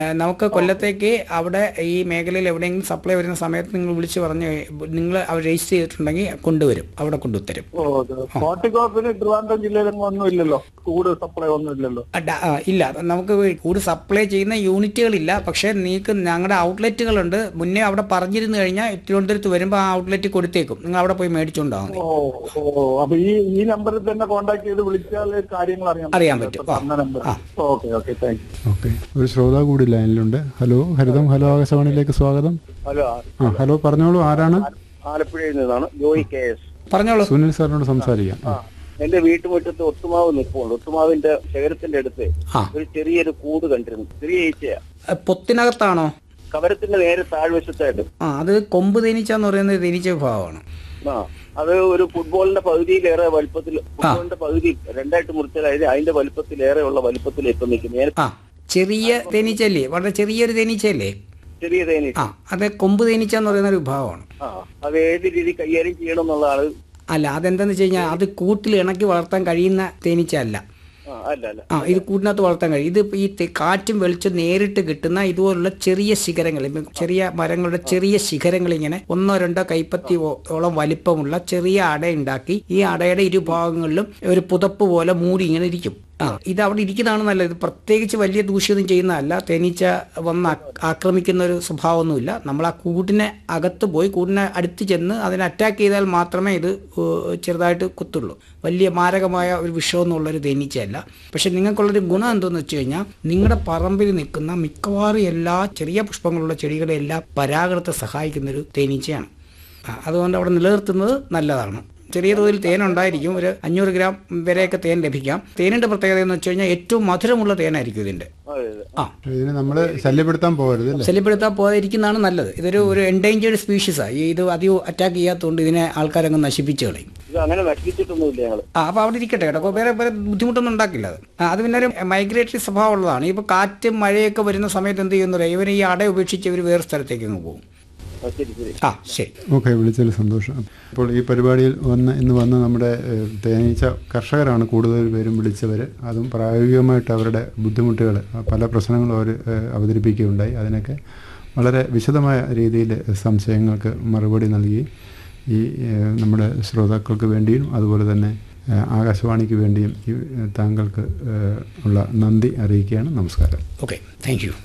ഏഹ് നമുക്ക് കൊല്ലത്തേക്ക് അവിടെ ഈ മേഖലയിൽ എവിടെയെങ്കിലും സപ്ലൈ വരുന്ന സമയത്ത് നിങ്ങൾ വിളിച്ച് പറഞ്ഞ് നിങ്ങൾ അവർ രജിസ്റ്റർ ചെയ്തിട്ടുണ്ടെങ്കിൽ കൊണ്ടുവരും അവിടെ കൊണ്ടുത്തരും ഓ ഹോർട്ടികോപ്പിന് ട്രിവാൻഡ്രം ജില്ലയിലെങ്ങും ഒന്നും ഇല്ലല്ലോ കൂട് സപ്ലൈ ഒന്നും ഇല്ലല്ലോ ആ, ഡ- ആ, ഇല്ല നമുക്ക് കൂടുതൽ സപ്ലൈ ചെയ്യുന്ന യൂണിറ്റുകളില്ല പക്ഷേ നിങ്ങൾക്ക് ഞങ്ങളുടെ ഔട്ട്ലെറ്റുകളുണ്ട് മുന്നേ അവിടെ പറഞ്ഞിരുന്നു കഴിഞ്ഞാൽ തിരുവനന്തപുരത്ത് വരുമ്പോൾ ആ ഔട്ട്ലെറ്റ് കൊടുത്തേക്കും നിങ്ങൾ അവിടെ പോയി മേടിച്ചുകൊണ്ടാവും മതി ഓ ഓ അപ്പൊ ഈ ഈ നമ്പറിൽ തന്നെ കോൺടാക്ട് ചെയ്ത് വിളിച്ചാൽ കാര്യങ്ങൾ അറിയാൻ അറിയാൻ പറ്റും. ആ. തന്ന number okay okay thank you okay ഒരു ശ്രോതാ കൂടി ലൈനിലുണ്ട് ഹലോ ഹരിതം ഹലോ ആകാശവാണിയിലേക്ക് സ്വാഗതം ഹലോ ആ ഹലോ പറഞ്ഞോളൂ ആരാണ് ആലപ്പുഴയിൽ നിന്നാണ് ജോയി കെ എസ് പറഞ്ഞോളൂ സുനിൽ സാറിനോട് സംസാരിക്കാം ആ എന്റെ വീട്ടുമുറ്റത്ത് ഒത്തുമാവ് നിൽപ്പുണ്ട് ഒത്തുമാവിന്റെ ശേഖരത്തിന്റെ അടുത്ത് ആ ഒരു ചെറിയൊരു കൂട് കണ്ടിരുന്നു ചെറിയ ഈച്ചയാ ഏഹ് പൊത്തിനകത്താണോ കവരത്തിന്റെ നേരെ താഴ്വശത്തായിട്ട് ആ അത് കൊമ്പ് തേനീച്ച എന്ന് പറയുന്നത് തേനീച്ച വിഭാഗമാണ് ആ അത് ഒരു ഫുട്ബോളിന്റെ പകുതിയിലേറെ വലുപ്പത്തിൽ ഫുട്ബോളിന്റെ പകുതി രണ്ടായിട്ട് മുറിച്ചാൽ അതിന്റെ അതിന്റെ വലുപ്പത്തിലേറെ ഉള്ള വലുപ്പത്തിൽ ഇപ്പൊ നിൽക്കുന്നു ഞാൻ ആ ചെറിയ തേനീച്ചയല്ലേ വളരെ ചെറിയൊരു തേനീച്ചയല്ലേ ചെറിയ തേനി ആ അത് കൊമ്പ് തേനീച്ച എന്ന് പറയുന്ന ഒരു വിഭാഗമാണ് ആ അത് ഏത് രീതി കൈകാര്യം ചെയ്യണം എന്നുള്ളതാണ് അല്ല അതെന്താന്ന് വെച്ച് കഴിഞ്ഞാൽ അത് കൂട്ടിൽ ഇണക്കി വളർത്താൻ കഴിയുന്ന തേനീച്ച അല്ല ആ അല്ല അല്ല ആ ഇത് കൂട്ടിനകത്ത് വളർത്താൻ കഴിയും ഇത് ഈ തെ- കാറ്റും വെളിച്ചം നേരിട്ട് കിട്ടുന്ന ഇതുപോലുള്ള ചെറിയ ശിഖരങ്ങൾ ഇപ്പം ചെറിയ മരങ്ങളുടെ ചെറിയ ശിഖരങ്ങൾ ഇങ്ങനെ ഒന്നോ രണ്ടോ കൈപ്പത്തി ഓ- ഓളം വലിപ്പമുള്ള ചെറിയ അട ഉണ്ടാക്കി ഈ അടയുടെ ഇരുഭാഗങ്ങളിലും ഒരു പുതപ്പ് പോലെ മൂടി ഇങ്ങനെ ഇരിക്കും ആ ഇത് അവിടെ ഇരിക്കുന്നതാണ് നല്ലത് ഇത് പ്രത്യേകിച്ച് വലിയ ദൂഷ്യമൊന്നും ചെയ്യുന്നതല്ല തേനീച്ച വന്ന് ആ- ആക്രമിക്കുന്ന ഒരു സ്വഭാവമൊന്നുമില്ല നമ്മൾ ആ കൂടിനെ അകത്ത് പോയി കൂടിനെ അടുത്ത് ചെന്ന് അതിനെ അറ്റാക്ക് ചെയ്താൽ മാത്രമേ ഇത് ഏഹ്, ചെറുതായിട്ട് കുത്തുള്ളൂ വലിയ മാരകമായ ഒരു വിഷമൊന്നുമുള്ളൊരു തേനീച്ചയല്ല പക്ഷെ നിങ്ങൾക്കുള്ളൊരു ഗുണം എന്തെന്ന് വെച്ച് കഴിഞ്ഞാൽ നിങ്ങളുടെ പറമ്പിൽ നിൽക്കുന്ന മിക്കവാറും എല്ലാ ചെറിയ പുഷ്പങ്ങളുള്ള ചെടികളെ എല്ലാം പരാഗണത്തെ സഹായിക്കുന്നൊരു തേനീച്ചയാണ് ആ, അതുകൊണ്ട് അവിടെ നിലനിർത്തുന്നത് നല്ലതാണ് ചെറിയ തോതിൽ തേൻ ഉണ്ടായിരിക്കും ഒരു അഞ്ഞൂറ് ഗ്രാം വരെയൊക്കെ തേൻ ലഭിക്കാം തേനിന്റെ പ്രത്യേകത എന്ന് വെച്ച് കഴിഞ്ഞാൽ ഏറ്റവും മധുരമുള്ള തേനായിരിക്കും ഇതിന്റെ അതെ അതെ ആ ഇതിനെ നമ്മൾ ശല്യപ്പെടുത്താൻ പോകരുത് അല്ലേ ശല്യപ്പെടുത്താൻ പോകാതിരിക്കുന്നതാണ് നല്ലത് ഇതൊരു ഒരു എൻഡേഞ്ചേർഡ് സ്പീഷീസാണ് ഈ ഇത് അധികം അറ്റാക്ക് ചെയ്യാത്തതുകൊണ്ട് ഇതിനെ ആൾക്കാരങ്ങ് നശിപ്പിച്ച് കളയും ഇത് അങ്ങനെ നശിപ്പിച്ചിട്ടൊന്നുമില്ല ഞങ്ങള് ആ അപ്പോൾ അവിടെ ഇരിക്കട്ടെ കേട്ടോ അപ്പോൾ വേറെ വേറെ ബുദ്ധിമുട്ടൊന്നും ഉണ്ടാക്കില്ല അത് ആ, അത് പിന്നെ ഒരു മൈഗ്രേറ്ററി സ്വഭാവമുള്ളതാണ് ഇപ്പോൾ കാറ്റും മഴയൊക്കെ വരുന്ന സമയത്ത് എന്ത് ചെയ്യുന്നു ഇവർ ഈ അട ഉപേക്ഷിച്ച് ഇവർ വേറെ സ്ഥലത്തേക്ക് അങ്ങ് പോകും ആ, ശരി ശരി ആ ശരി ഓക്കെ വിളിച്ചതിൽ സന്തോഷം അപ്പോൾ ഈ പരിപാടിയിൽ വന്ന് ഇന്ന് വന്ന് നമ്മുടെ ഏഹ്, തേനീച്ച കർഷകരാണ് കൂടുതൽ പേരും വിളിച്ചവർ അതും പ്രായോഗികമായിട്ട് അവരുടെ ബുദ്ധിമുട്ടുകൾ പല പ്രശ്നങ്ങളും അവർ ഏഹ്, അവതരിപ്പിക്കുകയുണ്ടായി അതിനൊക്കെ വളരെ വിശദമായ രീതിയിൽ സംശയങ്ങൾക്ക് മറുപടി നൽകി ഈ ഏഹ്, നമ്മുടെ ശ്രോതാക്കൾക്ക് വേണ്ടിയും അതുപോലെ തന്നെ ഏഹ്, ആകാശവാണിക്ക് വേണ്ടിയും ഈ ഏഹ്, താങ്കൾക്ക് ഏഹ്, ഉള്ള നന്ദി അറിയിക്കുകയാണ് നമസ്കാരം ഓക്കെ താങ്ക് യു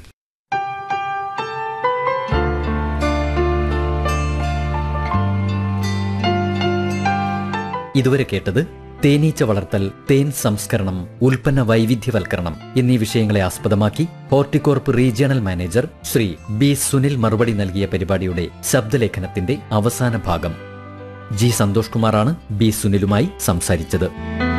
ഇതുവരെ കേട്ടത് തേനീച്ച വളർത്തൽ തേൻ സംസ്കരണം ഉൽപ്പന്ന വൈവിധ്യവൽക്കരണം എന്നീ വിഷയങ്ങളെ ആസ്പദമാക്കി Horticorp regional manager Shri B Sunil മറുപടി നൽകിയ പരിപാടിയുടെ ശബ്ദലേഖനത്തിന്റെ അവസാന ഭാഗം ജി സന്തോഷ് കുമാറാണ് ബി സുനിലുമായി സംസാരിച്ചത്